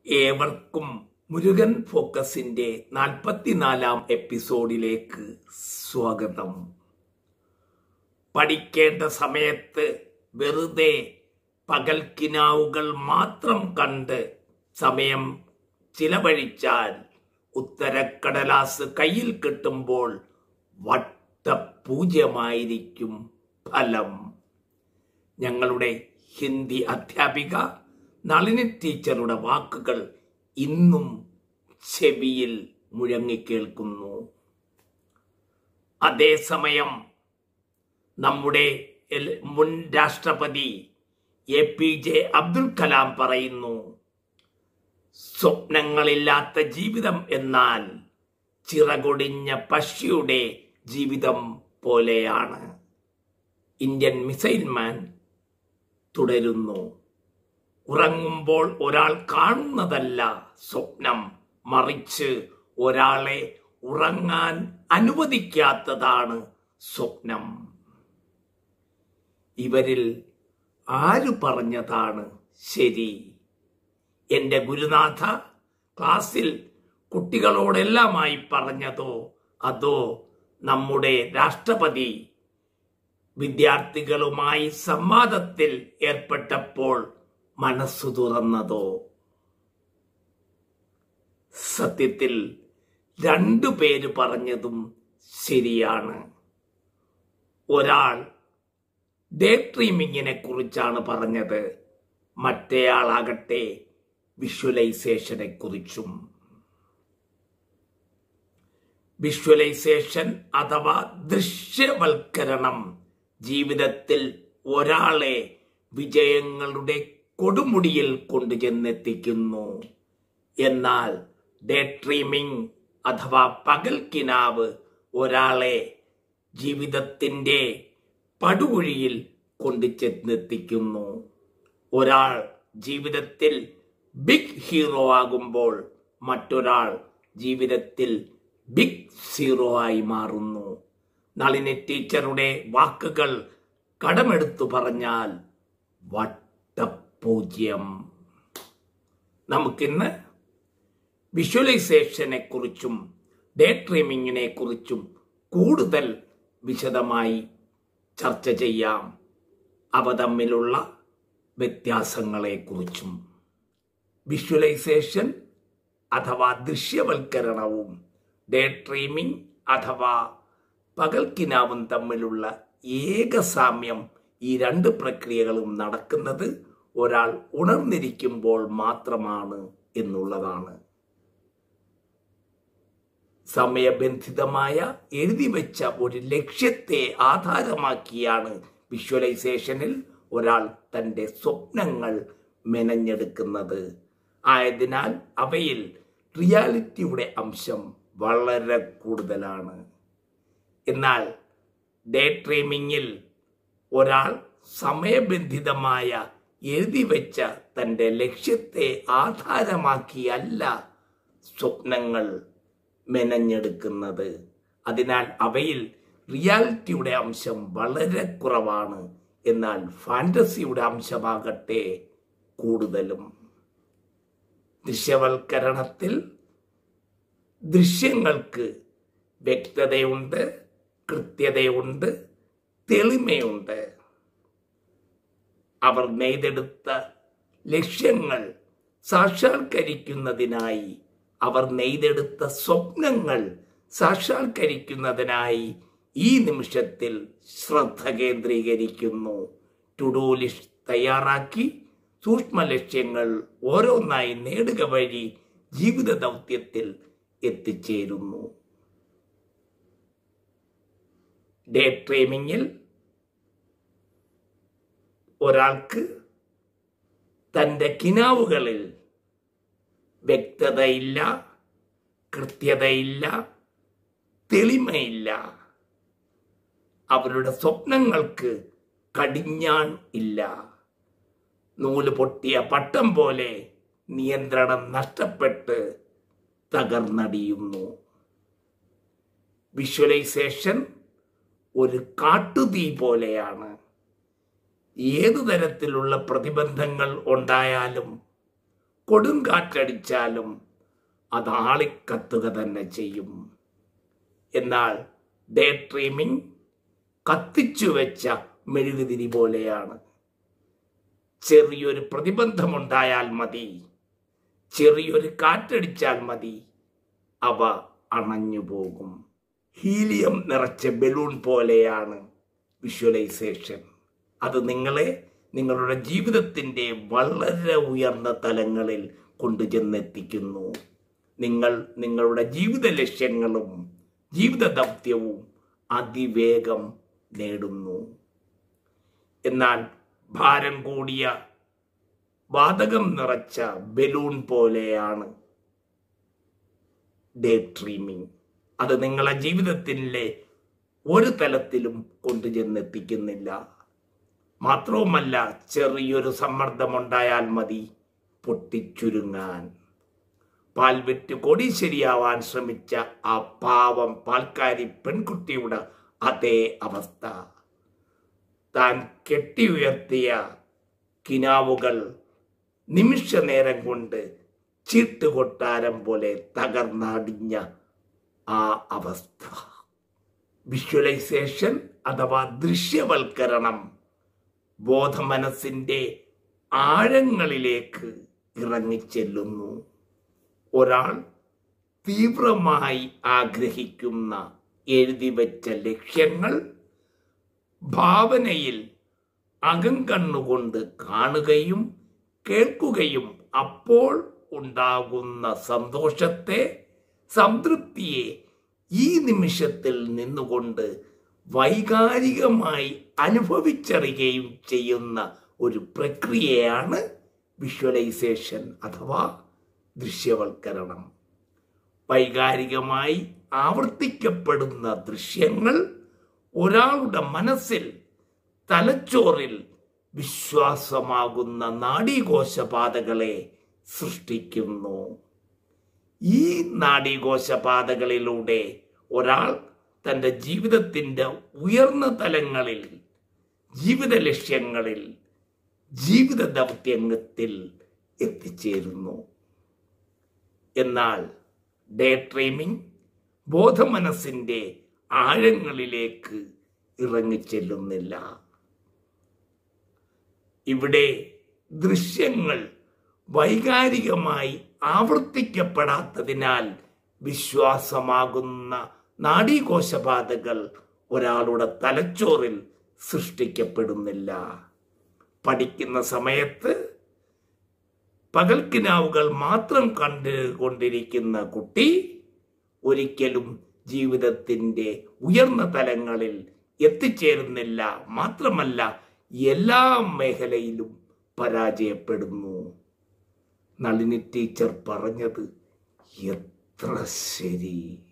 ഏവർക്കും മുരുകൻ ഫോക്കസിന്റെ നാൽപ്പത്തിനാലാം എപ്പിസോഡിലേക്ക് സ്വാഗതം പഠിക്കേണ്ട സമയത്ത് വെറുതെ പകൽക്കിനാവുകൾ മാത്രം കണ്ട് സമയം ചിലവഴിച്ചാൽ ഉത്തരക്കടലാസ് കയ്യിൽ കിട്ടുമ്പോൾ വട്ടപൂജ്യമായിരിക്കും ഫലം ഞങ്ങളുടെ ഹിന്ദി അധ്യാപിക നളിനി ടീച്ചറുടെ വാക്കുകൾ ഇന്നും ചെവിയിൽ മുഴങ്ങിക്കേൾക്കുന്നു അതേസമയം നമ്മുടെ എൽ- മുൻ രാഷ്ട്രപതി A P J Abdul Kalam പറയുന്നു സ്വപ്നങ്ങളില്ലാത്ത ജീവിതം എന്നാൽ ചിറകൊടിഞ്ഞ പക്ഷിയുടെ ജീവിതം പോലെയാണ് ഇന്ത്യൻ മിസൈൽ മാൻ തുടരുന്നു ഉറങ്ങുമ്പോൾ ഒരാൾ കാണുന്നതല്ല സ്വപ്നം മറിച്ച് ഒരാളെ ഉറങ്ങാൻ അനുവദിക്കാത്തതാണ് സ്വപ്നം ഇവരിൽ ആര് പറഞ്ഞതാണ് ശരി എന്റെ ഗുരുനാഥ ക്ലാസ്സിൽ കുട്ടികളോടെല്ലാമായി പറഞ്ഞതോ അതോ നമ്മുടെ രാഷ്ട്രപതി വിദ്യാർത്ഥികളുമായി സംവാദത്തിൽ ഏർപ്പെട്ടപ്പോൾ മനസ്സു തുറന്നതോ സത്യത്തിൽ രണ്ടു പേര് പറഞ്ഞതും ശരിയാണ് ഒരാൾ ഡേ ഡ്രീമിങ്ങിനെ കുറിച്ചാണ് പറഞ്ഞത് മറ്റേയാളാകട്ടെ വിഷ്വലൈസേഷനെ കുറിച്ചും വിഷ്വലൈസേഷൻ അഥവാ ദൃശ്യവൽക്കരണം ജീവിതത്തിൽ ഒരാളെ വിജയങ്ങളുടെ കൊടുമുടിയിൽ കൊണ്ടുചെന്നെത്തിക്കുന്നു എന്നാൽ ഡേ ഡ്രീമിംഗ് അഥവാ പകൽക്കിനാവ് ഒരാളെ ജീവിതത്തിന്റെ പടുകുഴിയിൽ കൊണ്ടുചെന്നെത്തിക്കുന്നു ഒരാൾ ജീവിതത്തിൽ ബിഗ് ഹീറോ ആകുമ്പോൾ മറ്റൊരാൾ ജീവിതത്തിൽ ബിഗ് സീറോ ആയി മാറുന്നു നളിനി ടീച്ചറുടെ വാക്കുകൾ കടമെടുത്തു പറഞ്ഞാൽ വട്ടപൂജ്യം നമുക്കിന്ന് വിഷ്വലൈസേഷനെ കുറിച്ചും ഡേ ഡ്രീമിങ്ങിനെ കുറിച്ചും കൂടുതൽ വിശദമായി ചർച്ച ചെയ്യാം അവ തമ്മിലുള്ള വ്യത്യാസങ്ങളെക്കുറിച്ചും വിഷ്വലൈസേഷൻ അഥവാ ദൃശ്യവൽക്കരണവും ഡേ ഡ്രീമിംഗ് അഥവാ പകൽക്കിനാവും തമ്മിലുള്ള ഏക സാമ്യം ഈ രണ്ട് പ്രക്രിയകളും നടക്കുന്നത് ഒരാൾ ഉണർന്നിരിക്കുമ്പോൾ മാത്രമാണ് എന്നുള്ളതാണ് സമയബന്ധിതമായ എഴുതി വെച്ച ഒരു ലക്ഷ്യത്തെ ആധാരമാക്കിയാണ് വിഷ്വലൈസേഷനിൽ ഒരാൾ തന്റെ സ്വപ്നങ്ങൾ മെനഞ്ഞെടുക്കുന്നത് ആയതിനാൽ അവയിൽ റിയാലിറ്റിയുടെ അംശം വളരെ കൂടുതലാണ് എന്നാൽ ഡേ ഡ്രീമിങ്ങിൽ ഒരാൾ സമയബന്ധിതമായ എഴുതി വെച്ച തന്റെ ലക്ഷ്യത്തെ ആധാരമാക്കിയല്ല സ്വപ്നങ്ങൾ മെനഞ്ഞെടുക്കുന്നത് അതിനാൽ അവയിൽ റിയാലിറ്റിയുടെ അംശം വളരെ കുറവാണ് എന്നാൽ ഫാന്റസിയുടെ അംശമാകട്ടെ കൂടുതലും ദൃശ്യവൽക്കരണത്തിൽ ദൃശ്യങ്ങൾക്ക് വ്യക്തതയുണ്ട് കൃത്യതയുണ്ട് തെളിമയുണ്ട് അവർ നെയ്തെടുത്ത ലക്ഷ്യങ്ങൾ സാക്ഷാത്കരിക്കുന്നതിനായി അവർ നെയ്തെടുത്ത സ്വപ്നങ്ങൾ സാക്ഷാത്കരിക്കുന്നതിനായി ഈ നിമിഷത്തിൽ ശ്രദ്ധ കേന്ദ്രീകരിക്കുന്നു ടുഡു ലിസ്റ്റ് തയ്യാറാക്കി സൂക്ഷ്മ ലക്ഷ്യങ്ങൾ ഓരോന്നായി നേടുക വഴി ജീവിത ദൗത്യത്തിൽ എത്തിച്ചേരുന്നു ഡേ ട്രെയിനിങ്ങിൽ ഒരാൾക്ക് തന്റെ കിനാവുകളിൽ വ്യക്തതയില്ല കൃത്യതയില്ല തെളിമയില്ല അവരുടെ സ്വപ്നങ്ങൾക്ക് കടിഞ്ഞാൺ ഇല്ല നൂല് പൊട്ടിയ പട്ടം പോലെ നിയന്ത്രണം നഷ്ടപ്പെട്ട് തകർന്നടിയുന്നു വിഷ്വലൈസേഷൻ ഒരു കാട്ടുതീ പോലെയാണ് ഏതു തരത്തിലുള്ള പ്രതിബന്ധങ്ങൾ ഉണ്ടായാലും കൊടുങ്കാറ്റടിച്ചാലും അത് ആളിക്കത്തുക തന്നെ ചെയ്യും എന്നാൽ ഡേ ഡ്രീമിംഗ് കത്തിച്ചു വെച്ച മെഴുകുതിരി പോലെയാണ് ചെറിയൊരു പ്രതിബന്ധമുണ്ടായാൽ മതി ചെറിയൊരു കാറ്റടിച്ചാൽ മതി അവ അണഞ്ഞു പോകും ഹീലിയം നിറച്ച ബലൂൺ പോലെയാണ് വിഷ്വലൈസേഷൻ അത് നിങ്ങളെ നിങ്ങളുടെ ജീവിതത്തിൻ്റെ വളരെ ഉയർന്ന തലങ്ങളിൽ കൊണ്ടുചെന്നെത്തിക്കുന്നു നിങ്ങൾ നിങ്ങളുടെ ജീവിത ലക്ഷ്യങ്ങളും ജീവിത ദൗത്യവും അതിവേഗം നേടുന്നു എന്നാൽ ഭാരം കൂടിയ വാതകം നിറച്ച ബലൂൺ പോലെയാണ് ഡേ ഡ്രീമിംഗ് അത് നിങ്ങളെ ജീവിതത്തിലെ ഒരു തലത്തിലും കൊണ്ടുചെന്നെത്തിക്കുന്നില്ല മാത്രവുമല്ല ചെറിയൊരു സമ്മർദ്ദമുണ്ടായാൽ മതി പൊട്ടിച്ചുരുങ്ങാൻ പാൽ വിറ്റ് കോടീശ്വരിയാവാൻ ശ്രമിച്ച ആ പാവം പാൽക്കാരി പെൺകുട്ടിയുടെ അതേ അവസ്ഥ താൻ കെട്ടി ഉയർത്തിയ കിനാവുകൾ നിമിഷ നേരം കൊണ്ട് ചീട്ടുകൊട്ടാരം പോലെ തകർന്നടിഞ്ഞ ആ അവസ്ഥ വിഷ്വലൈസേഷൻ അഥവാ ദൃശ്യവൽക്കരണം ബോധമനസ്സിൻ്റെ ആഴങ്ങളിലേക്ക് ഇറങ്ങിച്ചെല്ലുന്നു ഒരാൾ തീവ്രമായി ആഗ്രഹിക്കുന്ന എഴുതി വെച്ച ലക്ഷ്യങ്ങൾ ഭാവനയിൽ അകങ്കണ്ണുകൊണ്ട് കാണുകയും കേൾക്കുകയും അപ്പോൾ ഉണ്ടാകുന്ന സന്തോഷത്തെ സംതൃപ്തിയെ ഈ നിമിഷത്തിൽ നിന്നുകൊണ്ട് വൈകാരികമായി അനുഭവിച്ചറിയുകയും ചെയ്യുന്ന ഒരു പ്രക്രിയയാണ് വിഷ്വലൈസേഷൻ അഥവാ ദൃശ്യവൽക്കരണം വൈകാരികമായി ആവർത്തിക്കപ്പെടുന്ന ദൃശ്യങ്ങൾ ഒരാളുടെ മനസ്സിൽ തലച്ചോറിൽ വിശ്വാസമാകുന്ന നാഡീകോശപാതകളെ സൃഷ്ടിക്കുന്നു ഈ നാഡീകോശപാതകളിലൂടെ ഒരാൾ തൻ്റെ ജീവിതത്തിൻ്റെ ഉയർന്ന തലങ്ങളിൽ ജീവിത ലക്ഷ്യങ്ങളിൽ ജീവിത ദൗത്യത്തിൽ എത്തിച്ചേരുന്നു എന്നാൽ ഡേ ഡ്രീമിംഗ് ബോധമനസ്സിൻ്റെ ആഴങ്ങളിലേക്ക് ഇറങ്ങിച്ചെല്ലുന്നില്ല ഇവിടെ ദൃശ്യങ്ങൾ വൈകാരികമായി ആവർത്തിക്കപ്പെടാത്തതിനാൽ വിശ്വാസമാകുന്ന നാഡീകോശപാതകൾ ഒരാളുടെ തലച്ചോറിൽ സൃഷ്ടിക്കപ്പെടുന്നില്ല പഠിക്കുന്ന സമയത്ത് പകൽക്കിനാവുകൾ മാത്രം കണ്ടുകൊണ്ടിരിക്കുന്ന കുട്ടി ഒരിക്കലും ജീവിതത്തിൻ്റെ ഉയർന്ന തലങ്ങളിൽ എത്തിച്ചേരുന്നില്ല മാത്രമല്ല എല്ലാ മേഖലയിലും പരാജയപ്പെടുന്നു നളിനി ടീച്ചർ പറഞ്ഞത് എത്ര ശരി